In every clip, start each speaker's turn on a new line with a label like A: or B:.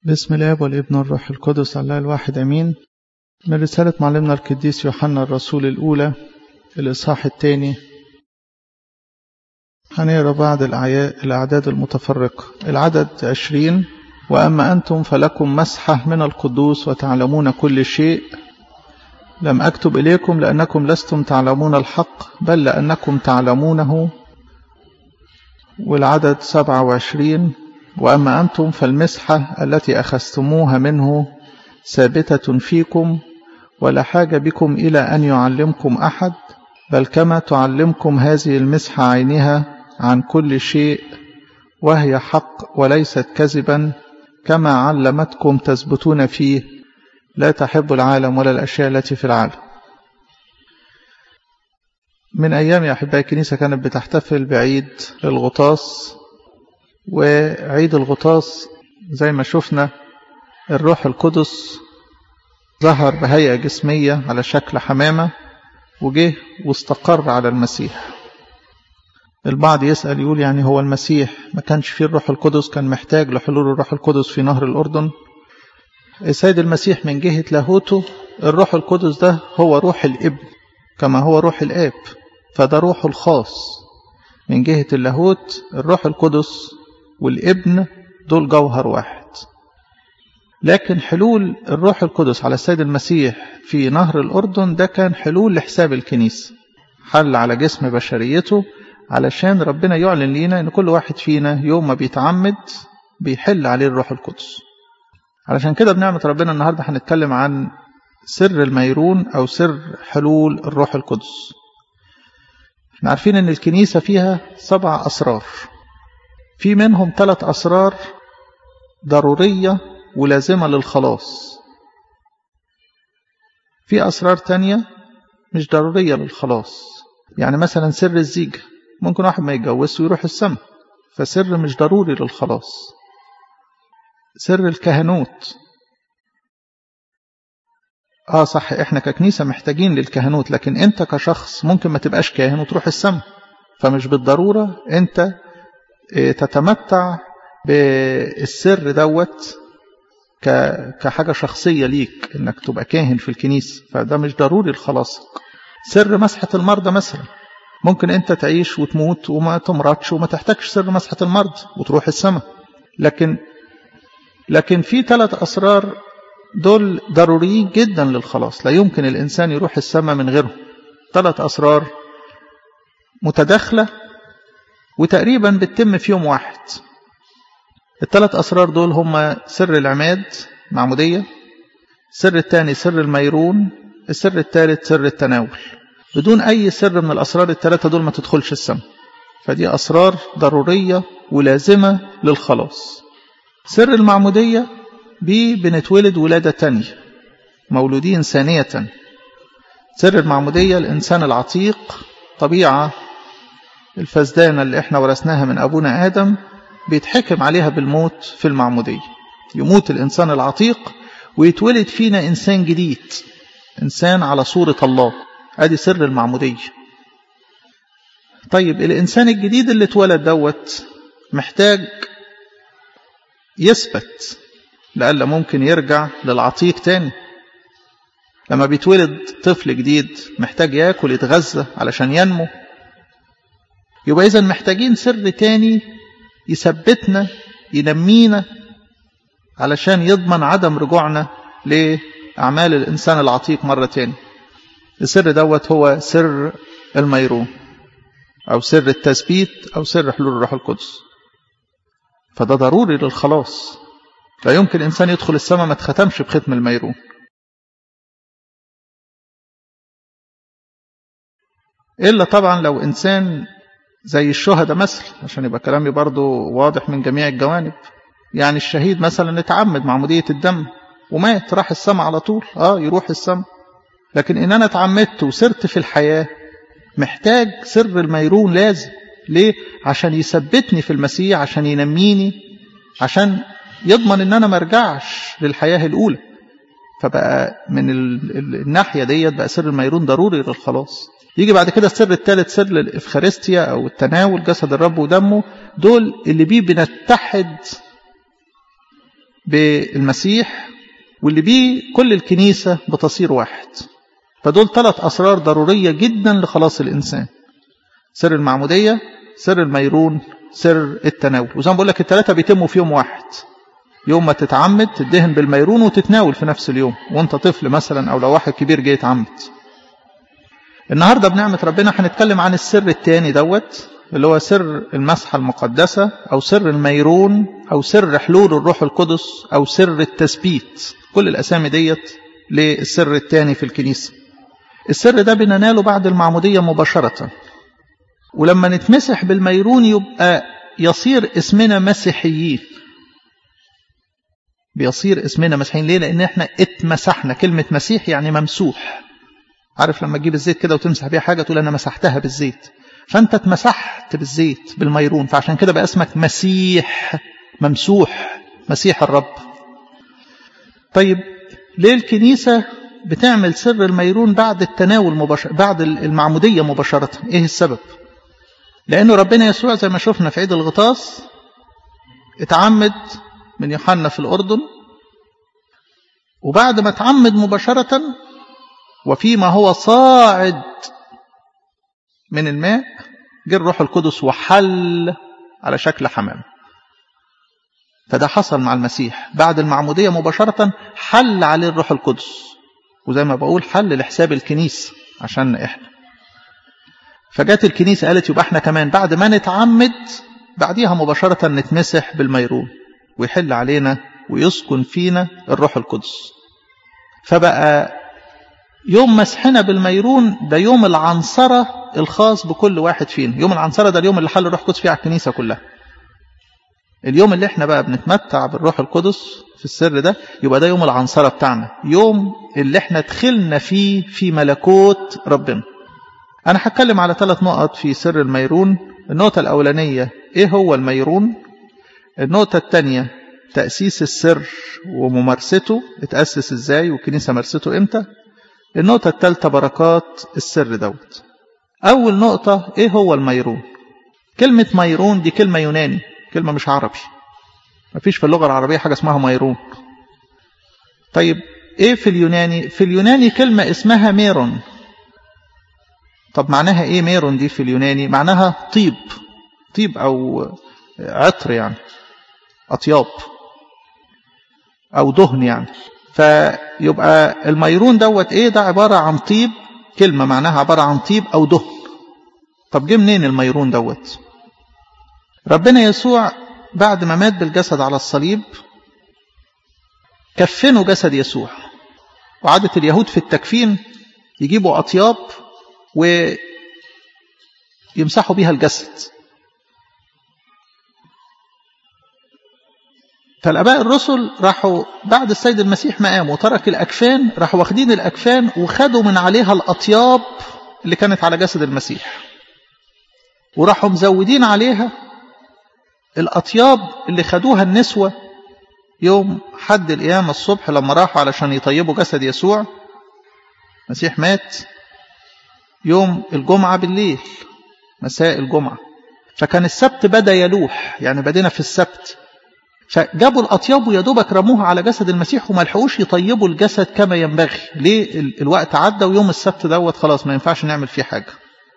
A: بسم الله والابن والروح القدس الله الواحد امين من رسالة معلمنا القديس يوحنا الرسول الأولى الإصحاح الثاني هنقرا بعض الأعداد المتفرقة العدد عشرين وأما أنتم فلكم مسحة من القدوس وتعلمون كل شيء لم أكتب إليكم لأنكم لستم تعلمون الحق بل لأنكم تعلمونه والعدد سبعة وعشرين وأما أنتم فالمسحة التي أخذتموها منه ثابتة فيكم ولا حاجة بكم إلى أن يعلمكم أحد بل كما تعلمكم هذه المسحة عينها عن كل شيء وهي حق وليست كذبا كما علمتكم تثبتون فيه لا تحب العالم ولا الأشياء التي في العالم من أيام يا أحبائي الكنيسة كانت بتحتفل بعيد الغطاس وعيد الغطاس زي ما شفنا الروح القدس ظهر بهيئة جسمية على شكل حمامة وجه واستقر على المسيح البعض يسأل يقول يعني هو المسيح ما كانش فيه الروح القدس كان محتاج لحلول الروح القدس في نهر الأردن السيد المسيح من جهة لاهوته الروح القدس ده هو روح الابن كما هو روح الآب فده روحه الخاص من جهة اللاهوت الروح القدس والابن دول جوهر واحد لكن حلول الروح القدس على السيد المسيح في نهر الأردن ده كان حلول لحساب الكنيسة حل على جسم بشريته علشان ربنا يعلن لينا ان كل واحد فينا يوم ما بيتعمد بيحل عليه الروح القدس علشان كده بنعمة ربنا النهاردة هنتكلم عن سر الميرون أو سر حلول الروح القدس احنا عارفين ان الكنيسة فيها سبع أسرار في منهم ثلاث أسرار ضرورية ولازمة للخلاص في أسرار تانية مش ضرورية للخلاص يعني مثلا سر الزيجة ممكن واحد ما يتجوزش ويروح السماء فسر مش ضروري للخلاص سر الكهنوت اه صح احنا ككنيسة محتاجين للكهنوت لكن انت كشخص ممكن ما تبقاش كاهن وتروح السماء فمش بالضرورة انت تتمتع بالسر دوت كحاجة شخصية ليك انك تبقى كاهن في الكنيسة فده مش ضروري لخلاصك سر مسحة المرضى مثلا ممكن انت تعيش وتموت وما تمرضش وما تحتاجش سر مسحة المرض وتروح السماء لكن لكن في ثلاث أسرار دول ضروريين جدا للخلاص لا يمكن الإنسان يروح السماء من غيرهم ثلاث أسرار متداخلة وتقريبا بتتم في يوم واحد الثلاث أسرار دول هم سر العماد معمودية السر الثاني سر الميرون السر الثالث سر التناول بدون أي سر من الأسرار الثلاثة دول ما تدخلش السماء فدي أسرار ضرورية ولازمة للخلاص سر المعمودية بيه بنتولد ولادة تانية مولودين ثانية سر المعمودية الإنسان العتيق طبيعة الفزدانة اللي احنا ورثناها من أبونا آدم بيتحكم عليها بالموت في المعمودية يموت الإنسان العتيق ويتولد فينا إنسان جديد إنسان على صورة الله أدي سر المعمودية طيب الإنسان الجديد اللي اتولد دوت محتاج يثبت لألا ممكن يرجع للعتيق تاني لما بيتولد طفل جديد محتاج ياكل يتغذى علشان ينمو يبقى إذا محتاجين سر تاني يثبتنا ينمينا علشان يضمن عدم رجوعنا لأعمال الإنسان العتيق مرة تاني السر دوت هو سر الميرون أو سر التثبيت أو سر حلول الروح القدس فده ضروري للخلاص لا يمكن إنسان يدخل السماء ما تختمش بختم الميرون إلا طبعا لو إنسان زي الشهداء مثلا عشان يبقى كلامي برضو واضح من جميع الجوانب يعني الشهيد مثلا اتعمد معمودية الدم ومات راح السماء على طول اه يروح السماء لكن ان انا اتعمدت وسرت في الحياة محتاج سر الميرون لازم ليه عشان يثبتني في المسيح عشان ينميني عشان يضمن ان انا مرجعش للحياة الاولى فبقى من الناحية ديت بقى سر الميرون ضروري للخلاص يجي بعد كده السر الثالث سر الإفخارستيا أو التناول جسد الرب ودمه دول اللي بيه بنتحد بالمسيح واللي بيه كل الكنيسة بتصير واحد فدول ثلاث أسرار ضرورية جدا لخلاص الإنسان سر المعمودية سر الميرون سر التناول وزي ما بقول لك الثلاثة بيتموا في يوم واحد يوم ما تتعمد تدهن بالميرون وتتناول في نفس اليوم وانت طفل مثلا او لو واحد كبير جاي يتعمد النهارده بنعمه ربنا هنتكلم عن السر الثاني دوت اللي هو سر المسحه المقدسه او سر الميرون او سر حلول الروح القدس او سر التثبيت كل الاسامي ديت للسر الثاني في الكنيسه السر ده بنناله بعد المعموديه مباشره ولما نتمسح بالميرون يبقى يصير اسمنا مسيحيين بيصير اسمنا مسيحيين ليه لان احنا اتمسحنا كلمه مسيح يعني ممسوح عارف لما تجيب الزيت كده وتمسح بيها حاجه تقول انا مسحتها بالزيت فانت اتمسحت بالزيت بالميرون فعشان كده بقى اسمك مسيح ممسوح مسيح الرب طيب ليه الكنيسه بتعمل سر الميرون بعد التناول مباشر بعد المعموديه مباشره ايه السبب لانه ربنا يسوع زي ما شفنا في عيد الغطاس اتعمد من يوحنا في الأردن وبعد ما اتعمد مباشرة وفيما هو صاعد من الماء جه الروح القدس وحل على شكل حمام فده حصل مع المسيح بعد المعمودية مباشرة حل عليه الروح القدس وزي ما بقول حل لحساب الكنيسة عشان احنا فجت الكنيسة قالت يبقى احنا كمان بعد ما نتعمد بعديها مباشرة نتمسح بالميرون ويحل علينا ويسكن فينا الروح القدس فبقى يوم مسحنا بالميرون ده يوم العنصرة الخاص بكل واحد فينا يوم العنصرة ده اليوم اللي حل الروح القدس فيه على الكنيسة كلها اليوم اللي احنا بقى بنتمتع بالروح القدس في السر ده يبقى ده يوم العنصرة بتاعنا يوم اللي احنا دخلنا فيه في ملكوت ربنا انا هتكلم على ثلاث نقط في سر الميرون النقطة الأولانية ايه هو الميرون النقطة الثانية تأسيس السر وممارسته اتأسس ازاي والكنيسة مارسته امتى النقطة الثالثة بركات السر دوت أول نقطة ايه هو الميرون كلمة ميرون دي كلمة يوناني كلمة مش عربي مفيش في اللغة العربية حاجة اسمها ميرون طيب ايه في اليوناني في اليوناني كلمة اسمها ميرون طب معناها ايه ميرون دي في اليوناني معناها طيب طيب او عطر يعني أطياب أو دهن يعني فيبقى الميرون دوت إيه ده عبارة عن طيب كلمة معناها عبارة عن طيب أو دهن طب جه منين الميرون دوت ربنا يسوع بعد ما مات بالجسد على الصليب كفنوا جسد يسوع وعادة اليهود في التكفين يجيبوا أطياب ويمسحوا بيها الجسد فالاباء الرسل راحوا بعد السيد المسيح ما قام وترك الاكفان راحوا واخدين الاكفان وخدوا من عليها الاطياب اللي كانت على جسد المسيح وراحوا مزودين عليها الاطياب اللي خدوها النسوه يوم حد القيامه الصبح لما راحوا علشان يطيبوا جسد يسوع المسيح مات يوم الجمعه بالليل مساء الجمعه فكان السبت بدا يلوح يعني بدينا في السبت فجابوا الأطياب ويا دوبك رموها على جسد المسيح وما لحقوش يطيبوا الجسد كما ينبغي ليه الوقت عدى ويوم السبت دوت خلاص ما ينفعش نعمل فيه حاجة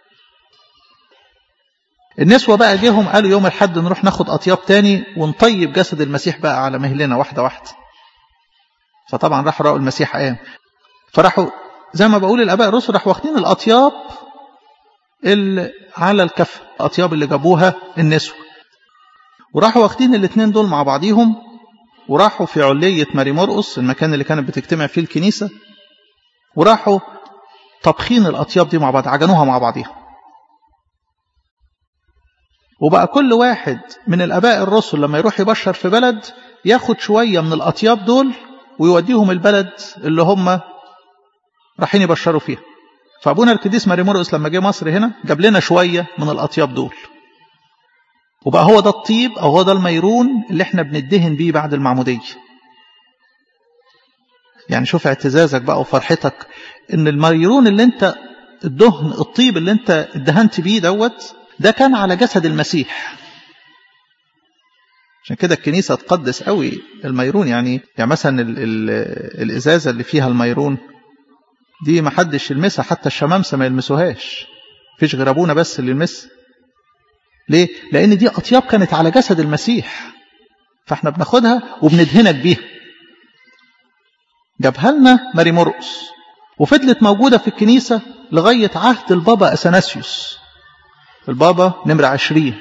A: النسوة بقى جيهم قالوا يوم الحد نروح ناخد أطياب تاني ونطيب جسد المسيح بقى على مهلنا واحدة واحدة فطبعا راحوا رأوا المسيح قام فراحوا زي ما بقول الآباء الرسل راحوا واخدين الأطياب اللي على الكف الأطياب اللي جابوها النسوة وراحوا واخدين الاثنين دول مع بعضيهم وراحوا في علية ماري مرقص المكان اللي كانت بتجتمع فيه الكنيسة وراحوا طبخين الأطياب دي مع بعض عجنوها مع بعضيها وبقى كل واحد من الآباء الرسل لما يروح يبشر في بلد ياخد شوية من الأطياب دول ويوديهم البلد اللي هم رايحين يبشروا فيها فأبونا القديس ماري مرقص لما جه مصر هنا جاب لنا شوية من الأطياب دول وبقى هو ده الطيب أو هو ده الميرون اللي احنا بندهن بيه بعد المعمودية يعني شوف اعتزازك بقى وفرحتك ان الميرون اللي انت الدهن الطيب اللي انت ادهنت بيه دوت ده كان على جسد المسيح عشان كده الكنيسة تقدس قوي الميرون يعني يعني مثلا ال ال الإزازة اللي فيها الميرون دي ما حدش يلمسها حتى الشمامسة ما يلمسوهاش فيش غير أبونا بس اللي يلمسها ليه؟ لأن دي أطياب كانت على جسد المسيح فاحنا بناخدها وبندهنك بيها جابها لنا ماري مرقس وفضلت موجودة في الكنيسة لغاية عهد البابا أثناسيوس البابا نمرة عشرين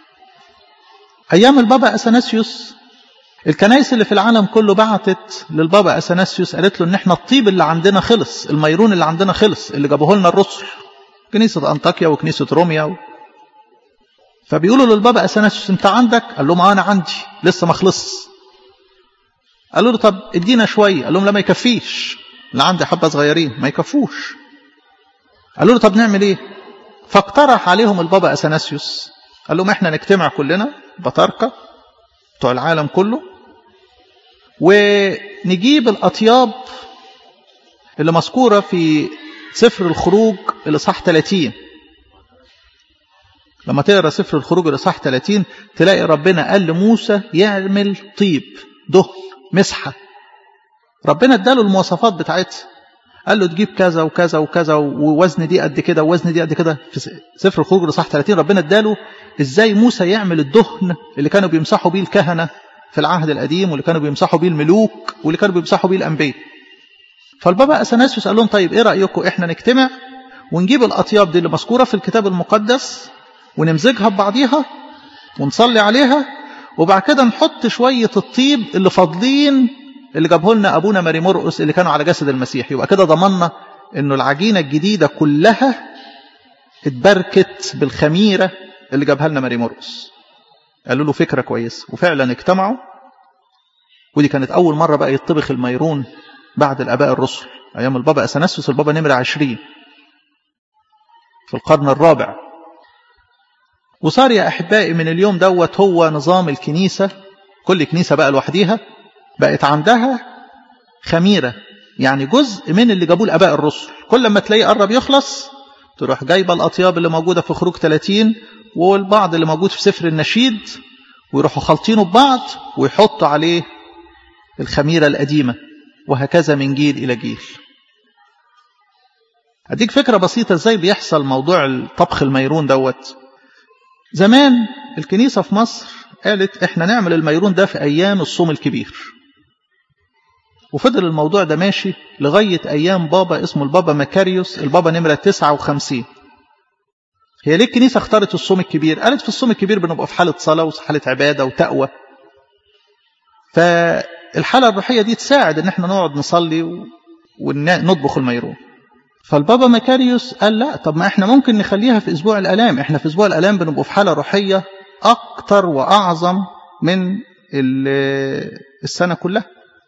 A: أيام البابا أثناسيوس الكنائس اللي في العالم كله بعتت للبابا أثناسيوس قالت له إن إحنا الطيب اللي عندنا خلص الميرون اللي عندنا خلص اللي جابوه لنا الرسل كنيسة أنطاكيا وكنيسة روميا و... فبيقولوا للبابا أثناسيوس أنت عندك؟ قال لهم أنا عندي لسه ما خلص قالوا له طب ادينا شوية قال لهم لا ما يكفيش اللي عندي حبة صغيرين ما يكفوش قالوا له طب نعمل ايه فاقترح عليهم البابا أثناسيوس قال لهم احنا نجتمع كلنا بطاركة بتوع العالم كله ونجيب الأطياب اللي مذكورة في سفر الخروج الإصحاح 30 لما تقرا سفر الخروج الإصحاح 30 تلاقي ربنا قال لموسى يعمل طيب دهن مسحة ربنا اداله المواصفات بتاعتها قال له تجيب كذا وكذا وكذا ووزن دي قد كده ووزن دي قد كده في سفر الخروج الاصحاح 30 ربنا اداله ازاي موسى يعمل الدهن اللي كانوا بيمسحوا بيه الكهنه في العهد القديم واللي كانوا بيمسحوا بيه الملوك واللي كانوا بيمسحوا بيه الانبياء فالبابا اثناسيوس قال لهم طيب ايه رايكم احنا نجتمع ونجيب الاطياب دي اللي مذكوره في الكتاب المقدس ونمزجها ببعضيها ونصلي عليها وبعد كده نحط شويه الطيب اللي فاضلين اللي جابه لنا ابونا ماري مرقس اللي كانوا على جسد المسيح يبقى كده ضمننا انه العجينه الجديده كلها اتبركت بالخميره اللي جابها لنا ماري مرقس قالوا له فكره كويسه وفعلا اجتمعوا ودي كانت اول مره بقى يطبخ الميرون بعد الاباء الرسل ايام البابا اثناسيوس البابا نمره عشرين في القرن الرابع وصار يا احبائي من اليوم دوت هو نظام الكنيسه كل كنيسه بقى لوحديها بقت عندها خميرة يعني جزء من اللي جابوه الآباء الرسل كل ما تلاقيه قرب يخلص تروح جايبة الأطياب اللي موجودة في خروج 30 والبعض اللي موجود في سفر النشيد ويروحوا خالطينه ببعض ويحطوا عليه الخميرة القديمة وهكذا من جيل إلى جيل أديك فكرة بسيطة إزاي بيحصل موضوع الطبخ الميرون دوت زمان الكنيسة في مصر قالت إحنا نعمل الميرون ده في أيام الصوم الكبير وفضل الموضوع ده ماشي لغاية أيام بابا اسمه البابا مكاريوس البابا نمرة 59 هي ليه الكنيسة اختارت الصوم الكبير قالت في الصوم الكبير بنبقى في حالة صلاة وحالة عبادة وتقوى فالحالة الروحية دي تساعد ان احنا نقعد نصلي ونطبخ الميرون فالبابا مكاريوس قال لا طب ما احنا ممكن نخليها في اسبوع الالام احنا في اسبوع الالام بنبقى في حالة روحية اكتر واعظم من السنة كلها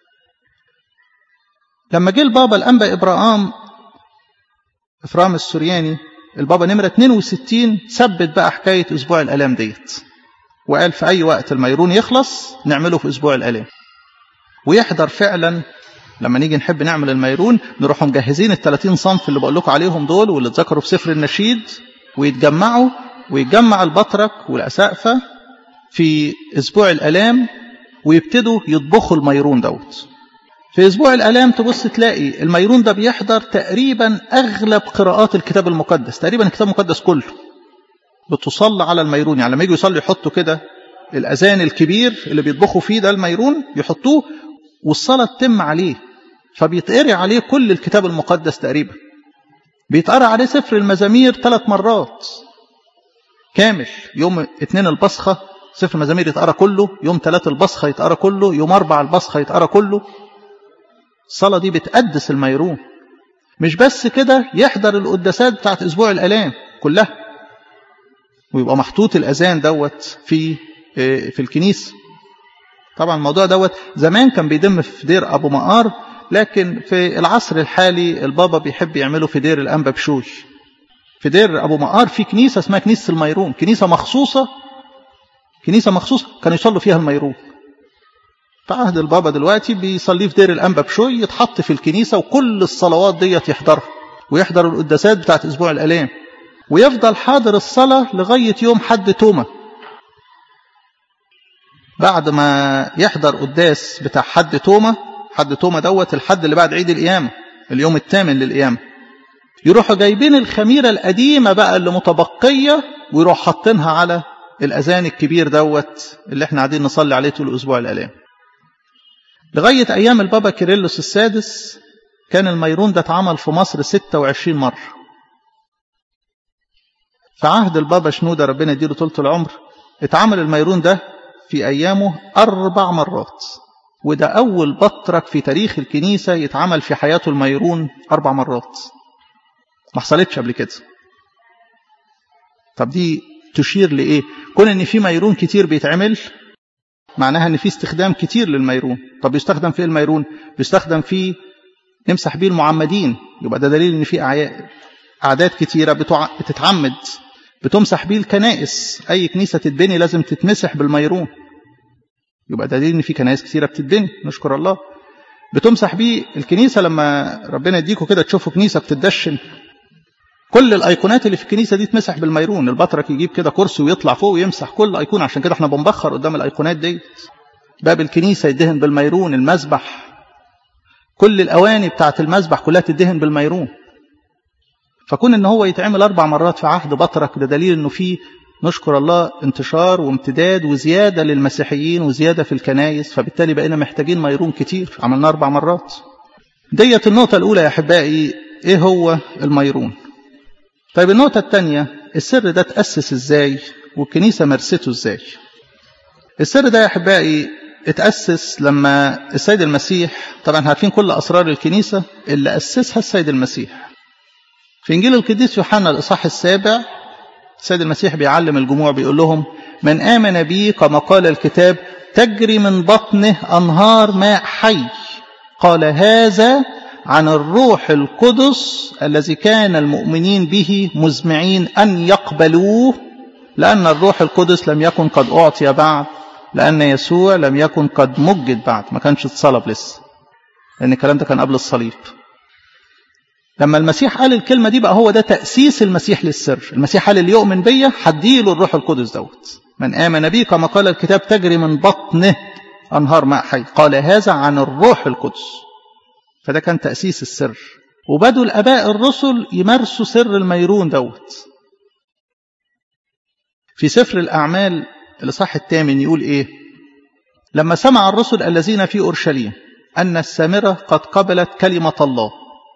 A: لما جه البابا الأنبا إبراهام إفرام السورياني البابا نمرة 62 ثبت بقى حكاية أسبوع الألام ديت وقال في أي وقت الميرون يخلص نعمله في أسبوع الألام ويحضر فعلا لما نيجي نحب نعمل الميرون نروحوا مجهزين ال 30 صنف اللي بقول لكم عليهم دول واللي اتذكروا في سفر النشيد ويتجمعوا ويتجمع البطرك والأسقفة في أسبوع الألام ويبتدوا يطبخوا الميرون دوت في أسبوع الألام تبص تلاقي الميرون ده بيحضر تقريبا أغلب قراءات الكتاب المقدس تقريبا الكتاب المقدس كله بتصلى على الميرون يعني لما يجوا يصلوا يحطوا كده الأذان الكبير اللي بيطبخوا فيه ده الميرون يحطوه والصلاة تتم عليه فبيتقري عليه كل الكتاب المقدس تقريبا بيتقرا عليه سفر المزامير ثلاث مرات كامل يوم اثنين البصخة سفر المزامير يتقرا كله يوم ثلاث البصخة يتقرا كله يوم أربع البصخة يتقرا كله الصلاة دي بتقدس الميرون مش بس كده يحضر القداسات بتاعت أسبوع الألام كلها ويبقى محطوط الأذان دوت في في الكنيسة طبعا الموضوع دوت زمان كان بيدم في دير أبو مقار لكن في العصر الحالي البابا بيحب يعمله في دير الأنبا بشوي في دير أبو مقار في كنيسة اسمها كنيسة الميرون كنيسة مخصوصة كنيسة مخصوصة كانوا يصلوا فيها الميرون في عهد البابا دلوقتي بيصلي في دير الأنبا بشوي يتحط في الكنيسة وكل الصلوات ديت يحضرها ويحضر القداسات بتاعت أسبوع الألام ويفضل حاضر الصلاة لغاية يوم حد توما بعد ما يحضر قداس بتاع حد توما حد توما دوت الحد اللي بعد عيد القيامة اليوم الثامن للقيامة يروحوا جايبين الخميرة القديمة بقى اللي متبقية ويروح حاطينها على الأذان الكبير دوت اللي احنا قاعدين نصلي عليه طول الأسبوع الآلام لغاية أيام البابا كيرلس السادس كان الميرون ده اتعمل في مصر 26 مرة في عهد البابا شنودة ربنا يديله طولة العمر اتعمل الميرون ده في أيامه أربع مرات وده أول بطرك في تاريخ الكنيسة يتعمل في حياته الميرون أربع مرات ما حصلتش قبل كده طب دي تشير لإيه كون إن في ميرون كتير بيتعمل معناها إن في استخدام كتير للميرون طب يستخدم في الميرون بيستخدم في نمسح بيه المعمدين يبقى ده دليل إن في أعداد كتيرة بتوع... بتتعمد بتمسح بيه الكنائس أي كنيسة تتبني لازم تتمسح بالميرون يبقى ده دليل إن في كنائس كتيرة بتتبني نشكر الله بتمسح بيه الكنيسة لما ربنا يديكوا كده تشوفوا كنيسة بتدشن كل الايقونات اللي في الكنيسه دي تمسح بالميرون البطرك يجيب كده كرسي ويطلع فوق ويمسح كل ايقونه عشان كده احنا بنبخر قدام الايقونات دي باب الكنيسه يدهن بالميرون المسبح كل الاواني بتاعه المسبح كلها تدهن بالميرون فكون ان هو يتعمل اربع مرات في عهد بطرك ده دليل انه في نشكر الله انتشار وامتداد وزياده للمسيحيين وزياده في الكنايس فبالتالي بقينا محتاجين ميرون كتير عملنا اربع مرات ديت النقطه الاولى يا احبائي ايه هو الميرون طيب النقطة الثانية السر ده تأسس ازاي والكنيسة مرسته ازاي السر ده يا أحبائي اتأسس لما السيد المسيح طبعا عارفين كل أسرار الكنيسة اللي أسسها السيد المسيح في إنجيل القديس يوحنا الإصحاح السابع السيد المسيح بيعلم الجموع بيقول لهم من آمن بي كما قال الكتاب تجري من بطنه أنهار ماء حي قال هذا عن الروح القدس الذي كان المؤمنين به مزمعين أن يقبلوه لأن الروح القدس لم يكن قد أعطي بعد لأن يسوع لم يكن قد مجد بعد ما كانش اتصلب لسه لأن الكلام ده كان قبل الصليب لما المسيح قال الكلمة دي بقى هو ده تأسيس المسيح للسر المسيح قال اللي يؤمن بيا هديله الروح القدس دوت من آمن بي كما قال الكتاب تجري من بطنه أنهار ماء حي قال هذا عن الروح القدس فده كان تأسيس السر وبدوا الأباء الرسل يمارسوا سر الميرون دوت في سفر الأعمال الإصحاح الثامن يقول إيه لما سمع الرسل الذين في أورشليم أن السامرة قد قبلت كلمة الله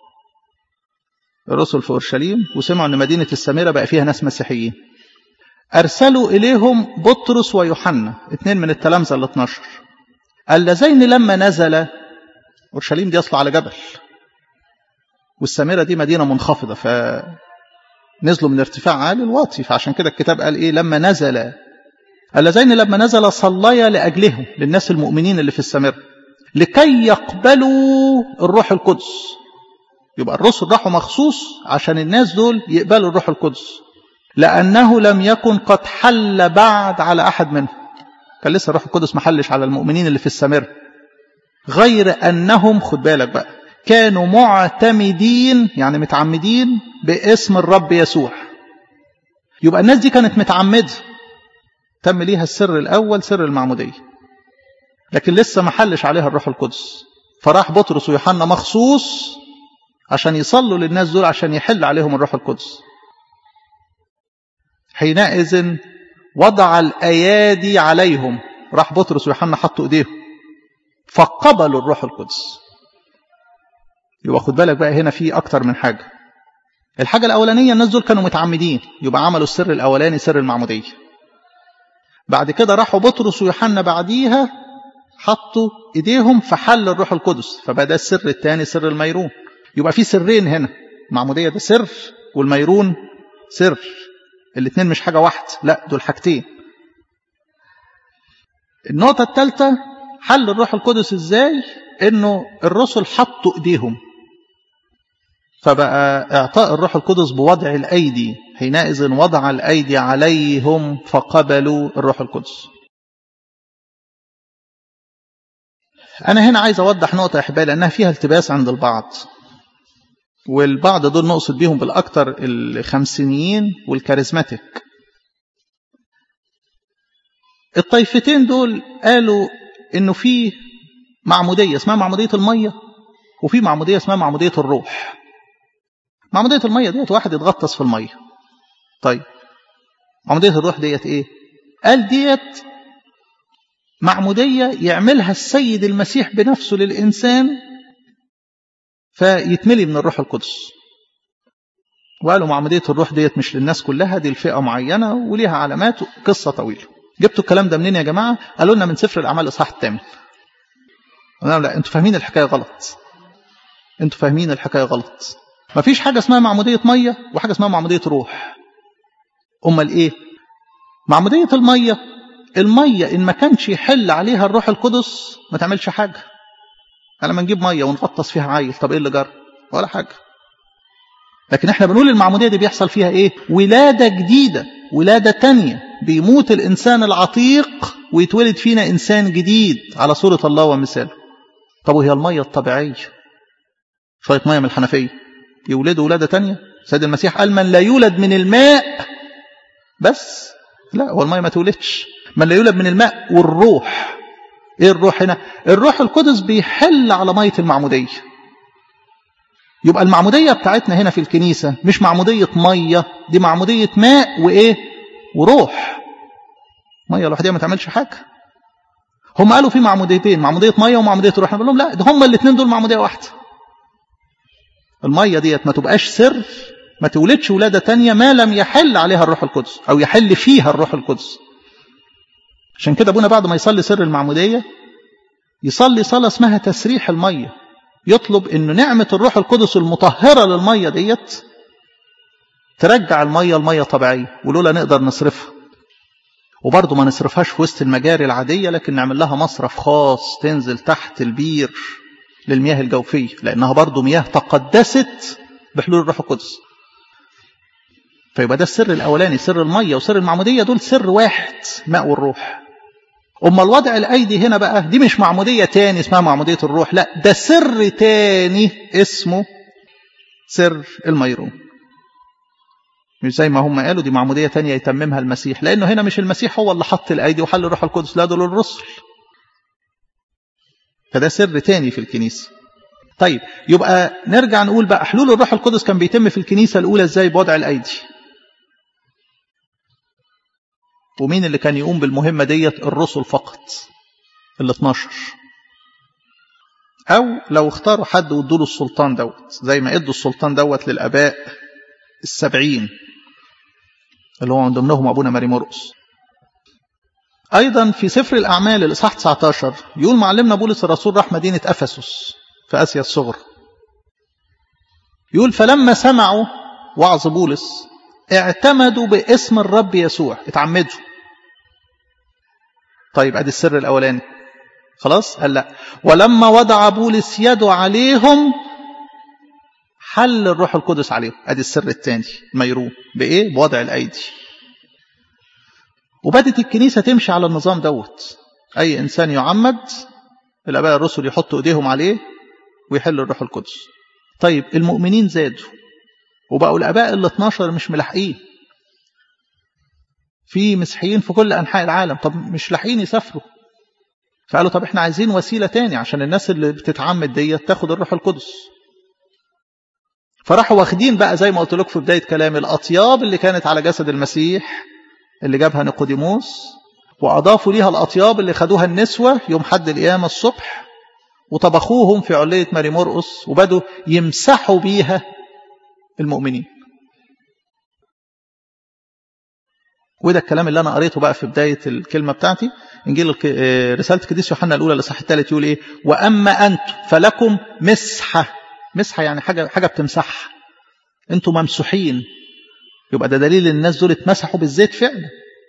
A: الرسل في أورشليم وسمعوا أن مدينة السامرة بقى فيها ناس مسيحيين أرسلوا إليهم بطرس ويوحنا اثنين من التلامذة ال 12 اللذين لما نزل أورشليم دي أصله على جبل والسامرة دي مدينة منخفضة فنزلوا من ارتفاع عالي الواطي فعشان كده الكتاب قال إيه لما نزل اللذين لما نزل صليا لأجلهم للناس المؤمنين اللي في السامرة لكي يقبلوا الروح القدس يبقى الرسل راحوا مخصوص عشان الناس دول يقبلوا الروح القدس لأنه لم يكن قد حل بعد على أحد منهم كان لسه الروح القدس ما حلش على المؤمنين اللي في السامرة غير أنهم خد بالك بقى كانوا معتمدين يعني متعمدين باسم الرب يسوع يبقى الناس دي كانت متعمدة تم ليها السر الأول سر المعمودية لكن لسه ما حلش عليها الروح القدس فراح بطرس ويوحنا مخصوص عشان يصلوا للناس دول عشان يحل عليهم الروح القدس حينئذ وضع الأيادي عليهم راح بطرس ويوحنا حطوا ايديهم فقبلوا الروح القدس يبقى خد بالك بقى هنا في أكتر من حاجة الحاجة الأولانية الناس دول كانوا متعمدين يبقى عملوا السر الأولاني سر المعمودية بعد كده راحوا بطرس ويوحنا بعديها حطوا ايديهم في حل الروح القدس فبدا السر الثاني سر الميرون يبقى في سرين هنا المعمودية ده سر والميرون سر الاثنين مش حاجة واحدة لا دول حاجتين النقطة الثالثة حل الروح القدس ازاي انه الرسل حطوا ايديهم فبقى اعطاء الروح القدس بوضع الايدي حينئذ وضع الايدي عليهم فقبلوا الروح القدس انا هنا عايز اوضح نقطه يا احبائي لانها فيها التباس عند البعض والبعض دول نقصد بيهم بالاكثر الخمسينيين والكاريزماتيك الطائفتين دول قالوا انه في معمودية اسمها معمودية المية وفي معمودية اسمها معمودية الروح معمودية المية ديت واحد يتغطس في المية طيب معمودية الروح ديت ايه قال ديت معمودية يعملها السيد المسيح بنفسه للإنسان فيتملي من الروح القدس وقالوا معمودية الروح ديت مش للناس كلها دي الفئة معينة وليها علامات قصة طويلة جبتوا الكلام ده منين يا جماعة قالوا لنا من سفر الأعمال الإصحاح الثامن قلنا لا انتوا فاهمين الحكاية غلط انتوا فاهمين الحكاية غلط مفيش حاجة اسمها معمودية مية وحاجة اسمها معمودية روح أمال إيه معمودية المية المية إن ما كانش يحل عليها الروح القدس ما تعملش حاجة أنا ما نجيب مية ونغطس فيها عيل طب إيه اللي جرى ولا حاجة لكن احنا بنقول المعمودية دي بيحصل فيها ايه ولادة جديدة ولادة تانية بيموت الإنسان العتيق ويتولد فينا إنسان جديد على صورة الله ومثاله طب وهي المية الطبيعية شوية مية من الحنفية يولدوا ولادة تانية سيد المسيح قال من لا يولد من الماء بس لا هو المية ما تولدش من لا يولد من الماء والروح ايه الروح هنا الروح القدس بيحل على مية المعمودية يبقى المعمودية بتاعتنا هنا في الكنيسة مش معمودية مية دي معمودية ماء وإيه وروح مية لوحدها ما تعملش حاجة هم قالوا في معموديتين معمودية مية ومعمودية روح انا بقول لهم لا ده هم الاثنين دول معمودية واحدة المية ديت ما تبقاش سر ما تولدش ولادة تانية ما لم يحل عليها الروح القدس أو يحل فيها الروح القدس عشان كده ابونا بعد ما يصلي سر المعمودية يصلي صلاة اسمها تسريح المية يطلب انه نعمة الروح القدس المطهرة للمية ديت ترجع المية المية طبيعية ولولا نقدر نصرفها وبرضه ما نصرفهاش في وسط المجاري العادية لكن نعمل لها مصرف خاص تنزل تحت البير للمياه الجوفية لأنها برضه مياه تقدست بحلول الروح القدس فيبقى ده السر الأولاني سر المية وسر المعمودية دول سر واحد ماء والروح أما الوضع الأيدي هنا بقى دي مش معمودية تاني اسمها معمودية الروح لا ده سر تاني اسمه سر الميرون مش زي ما هم قالوا دي معمودية تانية يتممها المسيح لأنه هنا مش المسيح هو اللي حط الأيدي وحل الروح القدس لا دول الرسل فده سر تاني في الكنيسة طيب يبقى نرجع نقول بقى حلول الروح القدس كان بيتم في الكنيسة الأولى ازاي بوضع الأيدي ومين اللي كان يقوم بالمهمة ديت الرسل فقط ال 12 أو لو اختاروا حد وادوا له السلطان دوت زي ما ادوا السلطان دوت للآباء السبعين اللي هو من ضمنهم أبونا ماري مرقس أيضا في سفر الأعمال الإصحاح 19 يقول معلمنا بولس الرسول راح مدينة أفسس في آسيا الصغرى يقول فلما سمعوا وعظ بولس اعتمدوا باسم الرب يسوع اتعمدوا طيب ادي السر الاولاني خلاص قال لا ولما وضع بولس يده عليهم حل الروح القدس عليهم ادي السر الثاني ميرون بايه بوضع الايدي وبدت الكنيسه تمشي على النظام دوت اي انسان يعمد الاباء الرسل يحطوا ايديهم عليه ويحل الروح القدس طيب المؤمنين زادوا وبقوا الاباء ال 12 مش ملاحقين في مسيحيين في كل انحاء العالم طب مش لاحقين يسافروا فقالوا طب احنا عايزين وسيله تاني عشان الناس اللي بتتعمد ديت تاخد الروح القدس فراحوا واخدين بقى زي ما قلت لكم في بدايه كلامي الاطياب اللي كانت على جسد المسيح اللي جابها نيقوديموس واضافوا ليها الاطياب اللي خدوها النسوه يوم حد القيامه الصبح وطبخوهم في عليه ماري مرقس وبدوا يمسحوا بيها المؤمنين وده الكلام اللي انا قريته بقى في بدايه الكلمه بتاعتي انجيل رساله القديس يوحنا الاولى الاصحاح الثالث يقول ايه واما انتم فلكم مسحه مسحه يعني حاجه حاجه بتمسحها انتم ممسوحين يبقى ده دليل ان الناس دول اتمسحوا بالزيت فعلا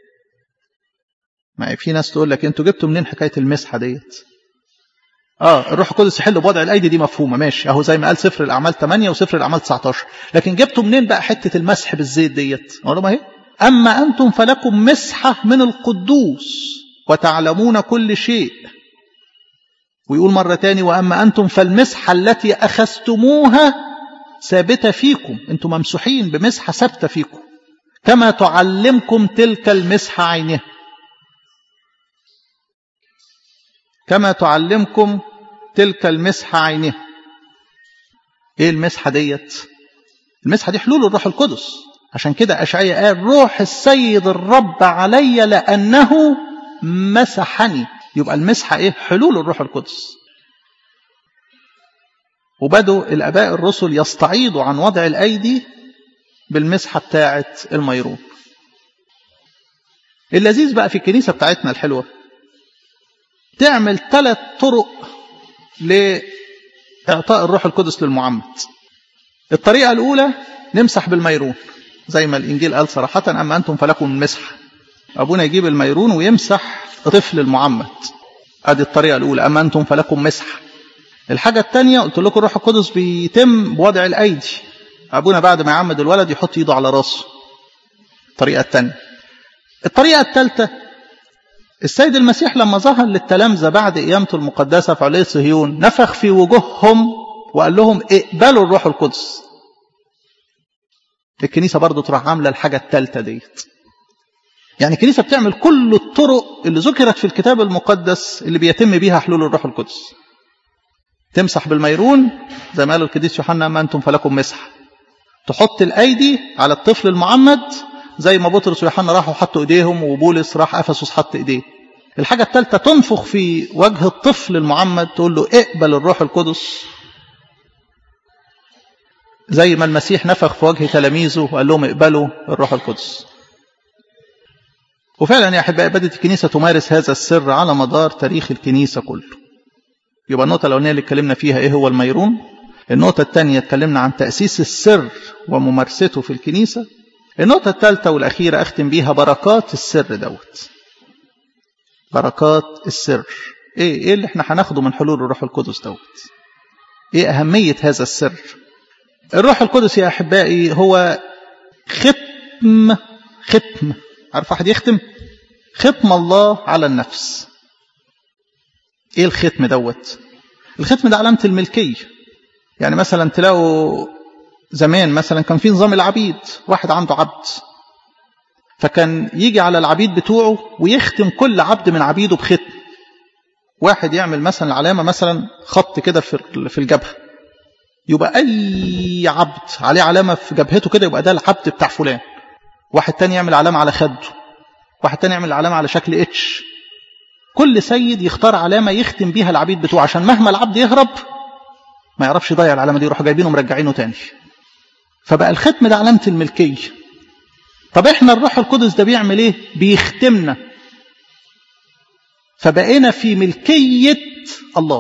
A: ما في ناس تقول لك انتوا جبتوا منين حكايه المسحه ديت اه الروح القدس يحل بوضع الايدي دي مفهومه ماشي اهو زي ما قال سفر الاعمال 8 وسفر الاعمال 19 لكن جبتوا منين بقى حته المسح بالزيت ديت اقول ما هي اما انتم فلكم مسحه من القدوس وتعلمون كل شيء ويقول مرة تاني وأما أنتم فالمسحة التي أخذتموها ثابتة فيكم أنتم ممسوحين بمسحة ثابتة فيكم كما تعلمكم تلك المسحة عينها كما تعلمكم تلك المسحة عينها ايه المسحة ديت المسحة دي حلول الروح القدس عشان كده أشعية قال روح السيد الرب علي لأنه مسحني يبقى المسحة ايه حلول الروح القدس وبدوا الآباء الرسل يستعيضوا عن وضع الأيدي بالمسحة بتاعة الميرون اللذيذ بقى في الكنيسة بتاعتنا الحلوة تعمل ثلاث طرق لإعطاء الروح القدس للمعمد الطريقة الأولى نمسح بالميرون زي ما الإنجيل قال صراحة أما أنتم فلكم المسحة أبونا يجيب الميرون ويمسح طفل المعمد ادي الطريقة الأولى أما أنتم فلكم مسحة الحاجة الثانية قلت لكم الروح القدس بيتم بوضع الأيدي أبونا بعد ما يعمد الولد يحط إيده على راسه الطريقة الثانية الطريقة الثالثة السيد المسيح لما ظهر للتلامذة بعد قيامته المقدسة في علية صهيون نفخ في وجوههم وقال لهم اقبلوا الروح القدس الكنيسة برضو تروح عاملة الحاجة الثالثة ديت يعني الكنيسة بتعمل كل الطرق اللي ذكرت في الكتاب المقدس اللي بيتم بيها حلول الروح القدس تمسح بالميرون زي ما قال القديس يوحنا ما انتم فلكم مسح تحط الايدي على الطفل المعمد زي ما بطرس ويوحنا راحوا حطوا ايديهم وبولس راح افسس حط ايديه الحاجة الثالثة تنفخ في وجه الطفل المعمد تقول له اقبل الروح القدس زي ما المسيح نفخ في وجه تلاميذه وقال لهم اقبلوا الروح القدس وفعلا يا أحبائي بدأت الكنيسة تمارس هذا السر على مدار تاريخ الكنيسة كله يبقى النقطة الأولانية اللي اتكلمنا فيها إيه هو الميرون النقطة الثانية اتكلمنا عن تأسيس السر وممارسته في الكنيسة النقطة الثالثة والأخيرة أختم بيها بركات السر دوت بركات السر إيه إيه اللي إحنا هناخده من حلول الروح القدس دوت إيه أهمية هذا السر الروح القدس يا أحبائي هو ختم ختم عارف واحد يختم ختم الله على النفس ايه الختم دوت الختم ده علامة الملكية يعني مثلا تلاقوا زمان مثلا كان في نظام العبيد واحد عنده عبد فكان يجي على العبيد بتوعه ويختم كل عبد من عبيده بختم واحد يعمل مثلا علامة مثلا خط كده في الجبهة يبقى أي عبد عليه علامة في جبهته كده يبقى ده العبد بتاع فلان واحد تاني يعمل علامة على خده واحد تاني يعمل علامة على شكل اتش كل سيد يختار علامة يختم بيها العبيد بتوعه عشان مهما العبد يهرب ما يعرفش يضيع العلامة دي يروحوا جايبينه ومرجعينه تاني فبقى الختم ده علامة الملكية طب احنا الروح القدس ده بيعمل ايه بيختمنا فبقينا في ملكية الله